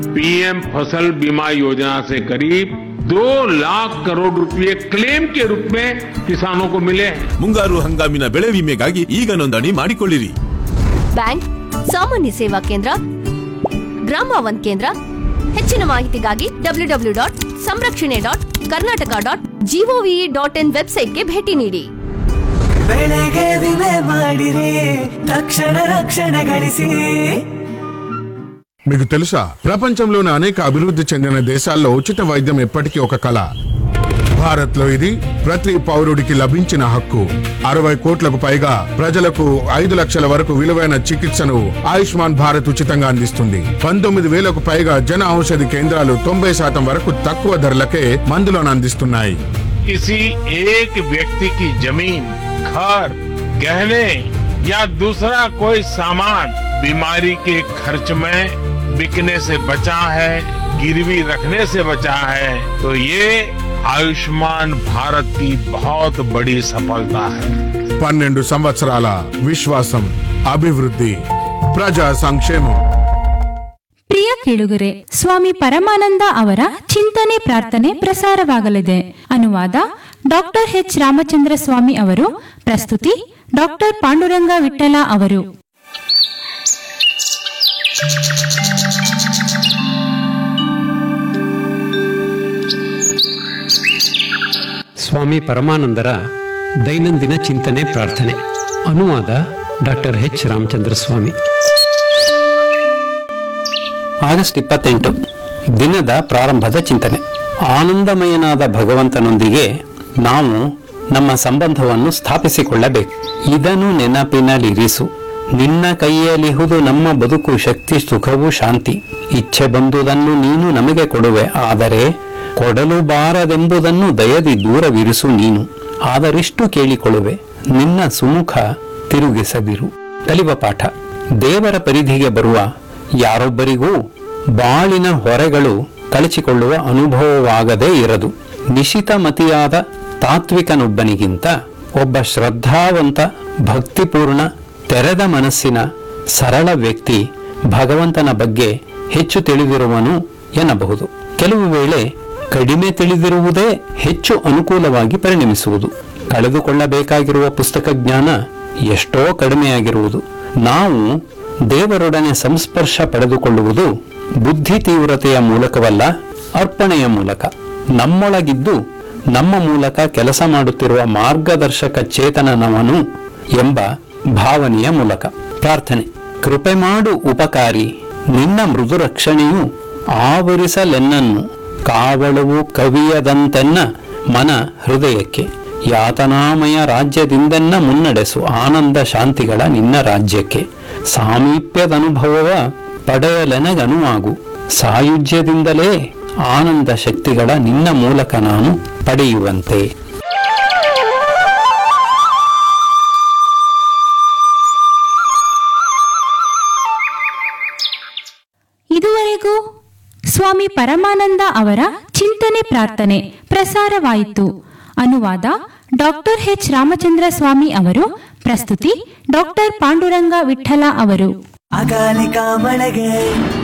PM फसल बीमा योजना से करीब दो लाख करोड़ रुपए क्लेम के रूप में किसानों को मिले हैं ಮುಂಗಾರು ಹಂಗಾಮಿನ ಬೆಳೆ ವಿಮೆಗಾಗಿ ಈಗ ನೋಂದಣಿ ಮಾಡಿಕೊಳ್ಳಿರಿ ಬ್ಯಾಂಕ್ ಸಾಮಾನ್ಯ ಸೇವಾ ಕೇಂದ್ರ ಗ್ರಾಮ ಒನ್ ಕೇಂದ್ರ ಹೆಚ್ಚಿನ ಮಾಹಿತಿಗಾಗಿ ಡಬ್ಲ್ಯೂ ಡಬ್ಲ್ಯೂ ಡಾಟ್ ಸಂರಕ್ಷಣೆ dot Karnataka dot GOV dot in ವೆಬ್ಸೈಟ್ಗೆ ಭೇಟಿ ನೀಡಿ ಬೆಳೆಗೆ ವಿಮೆ ಮಾಡಿರಿ ತಕ್ಷಣ ರಕ್ಷಣೆ ಗಳಿಸಿ మీకు తెలుసా ప్రపంచంలోని అనేక అభివృద్ధి చెందిన దేశాల్లో ఉచిత వైద్యం ఎప్పటికీ ఒక కళ భారత్ లో ఇది ప్రతి పౌరుడికి లభించిన హక్కు అరవై కోట్లకు పైగా ప్రజలకు ఐదు లక్షల వరకు విలువైన చికిత్సను ఆయుష్మాన్ భారత్ ఉచితంగా అందిస్తుంది పంతొమ్మిది వేలకు పైగా జన ఔషధి కేంద్రాలు తొంభై శాతం వరకు తక్కువ ధరలకే మందులను అందిస్తున్నాయి किसी एक व्यक्ति की जमीन घर गहने या दूसरा कोई सामान बीमारी के खर्च में बिकने से बचा है गिरवी रखने से बचा है तो ये आयुष्मान भारत की बहुत बड़ी सफलता है పన్నెండు సంవత్సరాల విశ్వాసం అభివృద్ధి ప్రజా సంక్షేమం ಪ್ರಿಯ ಕೇಳುಗರೆ ಸ್ವಾಮಿ ಪರಮಾನಂದ ಅವರ ಚಿಂತನೆ ಪ್ರಾರ್ಥನೆ ಪ್ರಸಾರವಾಗಲಿದೆ ಅನುವಾದ ಡಾಕ್ಟರ್ ಎಚ್ ರಾಮಚಂದ್ರ ಸ್ವಾಮಿ ಅವರು ಪ್ರಸ್ತುತಿ ಡಾಕ್ಟರ್ ಪಾಂಡುರಂಗ ವಿಠಲ ಅವರು ಸ್ವಾಮಿ ಪರಮಾನಂದರ ದೈನಂದಿನ ಚಿಂತನೆ ಪ್ರಾರ್ಥನೆ ಅನುವಾದ doctor H Ramachandra Swami August ಇಪ್ಪತ್ತೆಂಟು ದಿನದ ಪ್ರಾರಂಭದ ಚಿಂತನೆ ಆನಂದಮಯನಾದ ಭಗವಂತನೊಂದಿಗೆ ನಾವು ನಮ್ಮ ಸಂಬಂಧವನ್ನು ಸ್ಥಾಪಿಸಿಕೊಳ್ಳಬೇಕು ಇದನ್ನು ನೆನಪಿನಲ್ಲಿರಿಸು ನಿನ್ನ ಕೈಯಲ್ಲಿಹುದು ನಮ್ಮ ಬದುಕು ಶಕ್ತಿ ಸುಖವು ಶಾಂತಿ ಇಚ್ಛೆ ಬಂದುದನ್ನು ನೀನು ನಮಗೆ ಕೊಡುವೆ ಆದರೆ ಕೊಡಲು ಬಾರದೆಂಬುದನ್ನು ದಯದಿ ದೂರವಿರಿಸು ನೀನು ಆದರಿಷ್ಟು ಕೇಳಿಕೊಳ್ಳುವೆ ನಿನ್ನ ಸುಮುಖ ತಿರುಗಿಸದಿರು ಕಲಿವ ಪಾಠ ದೇವರ ಪರಿಧಿಗೆ ಬರುವ ಯಾರೊಬ್ಬರಿಗೂ ಬಾಳಿನ ಹೊರೆಗಳು ಕಳಚಿಕೊಳ್ಳುವ ಅನುಭವವಾಗದೇ ಇರದು ನಿಶಿತ ಮತಿಯಾದ ತಾತ್ವಿಕನೊಬ್ಬನಿಗಿಂತ ಒಬ್ಬ ಶ್ರದ್ಧಾವಂತ ಭಕ್ತಿಪೂರ್ಣ ತೆರೆದ ಮನಸ್ಸಿನ ಸರಳ ವ್ಯಕ್ತಿ ಭಗವಂತನ ಬಗ್ಗೆ ಹೆಚ್ಚು ತಿಳಿದಿರುವನು ಎನ್ನಬಹುದು ಕೆಲವು ವೇಳೆ ಕಡಿಮೆ ತಿಳಿದಿರುವುದೇ ಹೆಚ್ಚು ಅನುಕೂಲವಾಗಿ ಪರಿಣಮಿಸುವುದು ಕಳೆದುಕೊಳ್ಳಬೇಕಾಗಿರುವ ಪುಸ್ತಕ ಜ್ಞಾನ ಎಷ್ಟೋ ಕಡಿಮೆಯಾಗಿರುವುದು ನಾವು ದೇವರೊಡನೆ ಸಂಸ್ಪರ್ಶ ಪಡೆದುಕೊಳ್ಳುವುದು ಬುದ್ಧಿ ತೀವ್ರತೆಯ ಮೂಲಕವಲ್ಲ ಅರ್ಪಣೆಯ ಮೂಲಕ ನಮ್ಮೊಳಗಿದ್ದು ನಮ್ಮ ಮೂಲಕ ಕೆಲಸ ಮಾಡುತ್ತಿರುವ ಮಾರ್ಗದರ್ಶಕ ಚೇತನನವನು ಎಂಬ ಭಾವನೆಯ ಮೂಲಕ ಪ್ರಾರ್ಥನೆ ಕೃಪೆ ಮಾಡು ಉಪಕಾರಿ ನಿನ್ನ ಮೃದು ರಕ್ಷಣೆಯು ಆವರಿಸಲೆನ್ನನ್ನು ಕಾವಳವು ಕವಿಯದಂತೆನ್ನ ಮನ ಹೃದಯಕ್ಕೆ ಯಾತನಾಮಯ ರಾಜ್ಯದಿಂದೆನ್ನ ಮುನ್ನಡೆಸು ಆನಂದ ಶಾಂತಿಗಳ ನಿನ್ನ ರಾಜ್ಯಕ್ಕೆ ಸಾಮೀಪ್ಯದನುಭವವ ಪಡೆಯಲೆನಗನುವಾಗು ಸಾಯುಜ್ಯದಿಂದಲೇ ಆನಂದ ಶಕ್ತಿಗಳ ನಿನ್ನ ಮೂಲಕ ನಾನು ಪಡೆಯುವಂತೆ ಇದುವರೆಗೂ ಸ್ವಾಮಿ ಪರಮಾನಂದ ಅವರ ಚಿಂತನೆ ಪ್ರಾರ್ಥನೆ ಪ್ರಸಾರವಾಯಿತು ಅನುವಾದ ಡಾಕ್ಟರ್ ಎಚ್ ರಾಮಚಂದ್ರ ಸ್ವಾಮಿ ಅವರು ಪ್ರಸ್ತುತಿ ಡಾಕ್ಟರ್ ಪಾಂಡುರಂಗ ವಿಠಲ ಅವರು ಅಕಾಲಿಕ ಮಳೆಗೆ